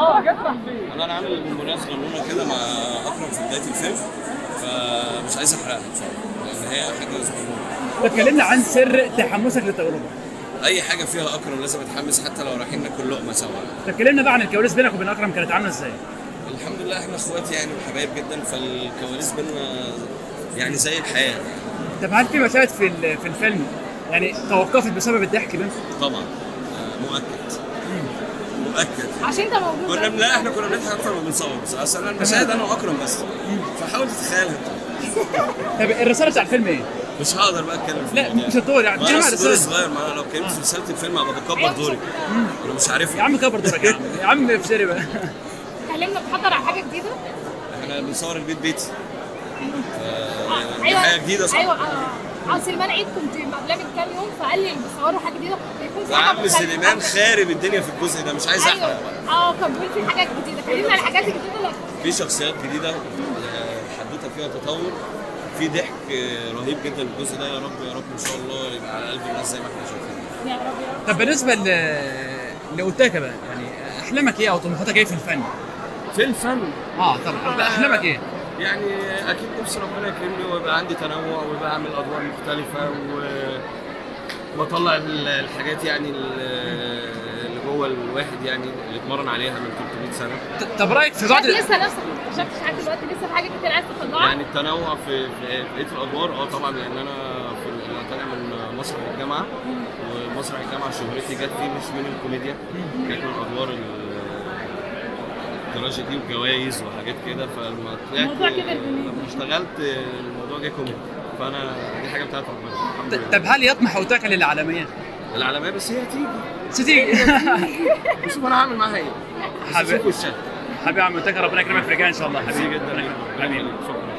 اه جت انا انا عامل مناسبه غنونه كده مع اكرم في بدايه الفيلم فمش عايز احرقها بصراحه لان هي حاجه صغنونه اتكلمنا عن سر تحمسك للتجربه اي حاجه فيها اكرم لازم اتحمس حتى لو رايحين ناكل لقمه سوا اتكلمنا بقى عن الكواليس بينك وبين اكرم كانت عامله ازاي الحمد لله احنا اخوات يعني وحبايب جدا فالكواليس بينا يعني زي الحياه طب هل في مشاهد في ال- في الفيلم يعني توقفت بسبب الضحك بينكم طبعا آه، مؤكد مؤكد عشان انت موجود كنا لا احنا كنا بنضحك اكتر ما بنصور بس اصل انا المشاهد انا واكرم بس فحاول تتخيلها طب الرساله بتاع الفيلم ايه؟ مش هقدر بقى اتكلم في لا الموضوع. مش الدور يعني ما انا بتكلم عن أصل دوري الرساله صغير ما انا لو اتكلمت في رساله الفيلم هبقى بكبر دوري انا مش عارفه يا عم كبر دورك يا عم يا عم افشري بقى اتكلمنا بتحضر على حاجه جديده احنا بنصور البيت بيتي آه، دي حاجه جديده صح؟ ايوه اه اه سليمان عيد كنت قبلها من كام يوم فقال لي بيصوروا حاجه جديده بيكون في يا حاجه عم مختلفة. سليمان خارب الدنيا في الجزء ده مش عايز ايوه احرق بقى اه كان بيقول في حاجات جديده كلمنا عن الحاجات الجديده اللي في شخصيات جديده آه، حدوته فيها تطور في ضحك آه، رهيب جدا في الجزء ده يا رب يا رب ان شاء الله يبقى على قلب الناس زي ما احنا شايفين يا رب يا رب طب بالنسبه ل لاوتاكا بقى يعني احلامك ايه او طموحاتك ايه في الفن؟ في الفن اه طبعا لا، احلامك ايه؟ يعني اكيد نفسي ربنا يكرمني ويبقى عندي تنوع ويبقى اعمل ادوار مختلفه و... واطلع ال- الحاجات يعني ال- اللي جوه الواحد يعني اللي اتمرن عليها من 300 سنه ط- طب رايك في بعض لسه نفسك ما اكتشفتش حاجه دلوقتي لسه في حاجات كتير عايز تطلعها يعني التنوع في في في بقيه الادوار اه طبعا لان انا في ال- انا طالع من مسرح الجامعه ومسرح الجامعه شهرتي جت فيه مش من الكوميديا كانت من ادوار ال- التراجيدي وجوائز وحاجات كده فلما طلعت الموضوع كبر منين؟ لما اشتغلت الموضوع جه كوميدي فانا دي حاجه بتاعت ربنا الحمد لله طب هل يطمح اوتاكا للعالميه؟ العالميه بس هي هتيجي ستيجي وشوف انا هعمل معاها ايه بس حبيبي. شوف وشها حبيبي يا عم اوتاكا ربنا يكرمك في الرجاء ان شاء الله ميرسي حبيبي جدا ربنا ربنا يكرمك. حبيبي يخليك. شكرا